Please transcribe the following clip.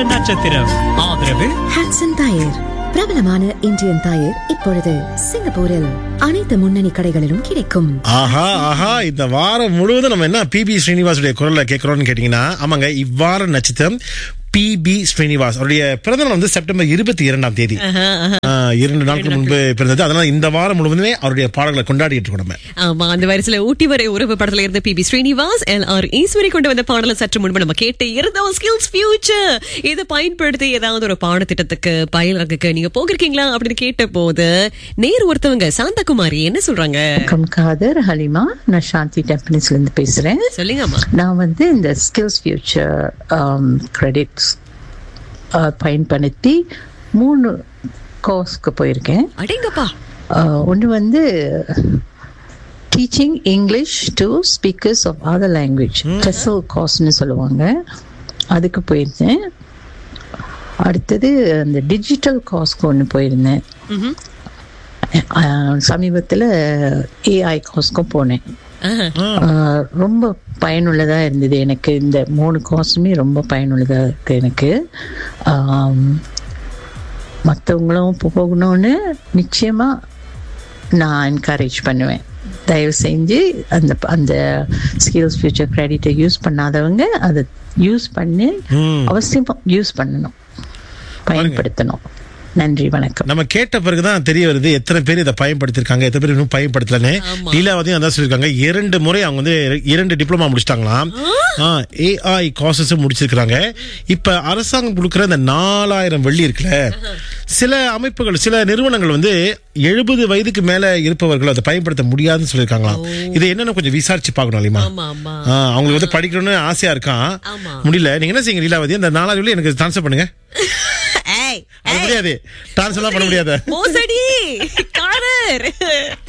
நட்சத்திரம் ஆதரவு Hotson tyre பிரபலமான இந்தியன் டயர் இப்பொழுது சிங்கப்பூரில் அனைத்து முன்னணி கடைகளிலும் கிடைக்கும் ஆஹா ஆஹா இந்த வாரம் முழுவதும் நம்ம என்ன பிபி ஸ்ரீனிவாசுடைய குரல்ல கேட்கிறோம்னு கேட்டீங்கன்னா ஆமாங்க இவ்வார நட்சத்திரம் பிபி ஸ்ரீனிவாஸ் அவருடைய பிறந்த நாள் வந்து செப்டம்பர் இருபத்தி இரண்டாம் தேதி ஆ, இரண்டு நாட்கள் முன்பு பிறந்தது அதனால இந்த வாரம் முழுவதுமே அவருடைய பாடல்களை கொண்டாடிட்டு இருக்கோம் நம்ம ஆமா அந்த வரிசையில ஊட்டி வரை உறவு படத்துல இருந்த P B Srinivas L R Eswari கொண்டு வந்த பாடலை சற்று முன்பு நம்ம கேட்டு இருந்தோம் ஸ்கில்ஸ் ஃபியூச்சர் இதை பயன்படுத்தி ஏதாவது ஒரு பாடத்திட்டத்துக்கு பயிலரங்குக்கு நீங்க போகிருக்கீங்களா அப்படின்னு கேட்ட போது நேர் ஒருத்தவங்க சாந்தகுமாரி என்ன சொல்றாங்க வணக்கம் காதர் ஹலிமா நான் சாந்தி டெம்பனிஸ்ல இருந்து பேசுறேன் சொல்லுங்கம்மா நான் வந்து இந்த ஸ்கில்ஸ் ஃபியூச்சர் கிரெடிட்ஸ் பயன்படுத்தி மூணு கோர்ஸ்க்கு போயிருக்கேன் அடேங்கப்பா ஒன்று வந்து teaching English to speakers of other language TESOL கோர்ஸ்னு சொல்லுவாங்க அதுக்கு போயிருந்தேன் அடுத்தது அந்த டிஜிட்டல் கோர்ஸ்க்கு ஒன்று போயிருந்தேன் சமீபத்தில் ஏஐ கோர்ஸ்க்கும் போனேன் ஆஹா. ஆஹ் ரொம்ப பயனுள்ளதா இருந்தது எனக்கு இந்த மூணு கோர்ஸுமே ரொம்ப பயனுள்ளதா இருக்கு எனக்கு மற்றவங்களும் போகணும்னு நிச்சயமா நான் என்கரேஜ் பண்ணுவேன் தயவு செஞ்சு அந்த அந்த ஸ்கில்ஸ் ஃபியூச்சர் கிரெடிட்டை யூஸ் பண்ணாதவங்க அதை யூஸ் பண்ணி ம். அவசியம் யூஸ் பண்ணணும் பயன்படுத்தணும் நன்றி வணக்கம் நம்ம கேட்ட பிறகுதான் தெரிய வருது எத்தனை பேர் இதை பயன்படுத்திருக்காங்க எத்தனை பேர் இன்னும் பயன்படுத்தலன்னு ஆமா. லீலாவதியும் அதான் சொல்லியிருக்காங்க இரண்டு முறை அவங்க வந்து இரண்டு டிப்ளமா முடிச்சிட்டாங்களாம் ஏஐ கோர்சஸ் முடிச்சிருக்காங்க இப்ப அரசாங்கம் கொடுக்கிற இந்த நாலாயிரம் வெள்ளி இருக்குல்ல சில அமைப்புகள் சில நிறுவனங்கள் வந்து எழுபது வயதுக்கு மேல இருப்பவர்கள் அதை பயன்படுத்த முடியாதுன்னு சொல்லியிருக்காங்களாம் இது என்னன்னு கொஞ்சம் விசாரிச்சு பார்க்கணும் இல்லையா ஆமா ஆமா அவங்களுக்கு வந்து படிக்கணும்னு ஆசையா இருக்கான் ஆமா. முடியல நீங்க என்ன செய்யுங்க லீலாவதி அந்த நாலாயிரம் வெள்ளி எனக்கு ட்ரான்ஸ்ஃபர் பண்ணுங்க ஏய் அது முடியாது ட்ரான்ஸ்ஃபர்லாம் பண்ண முடியாது மோசடி காரர்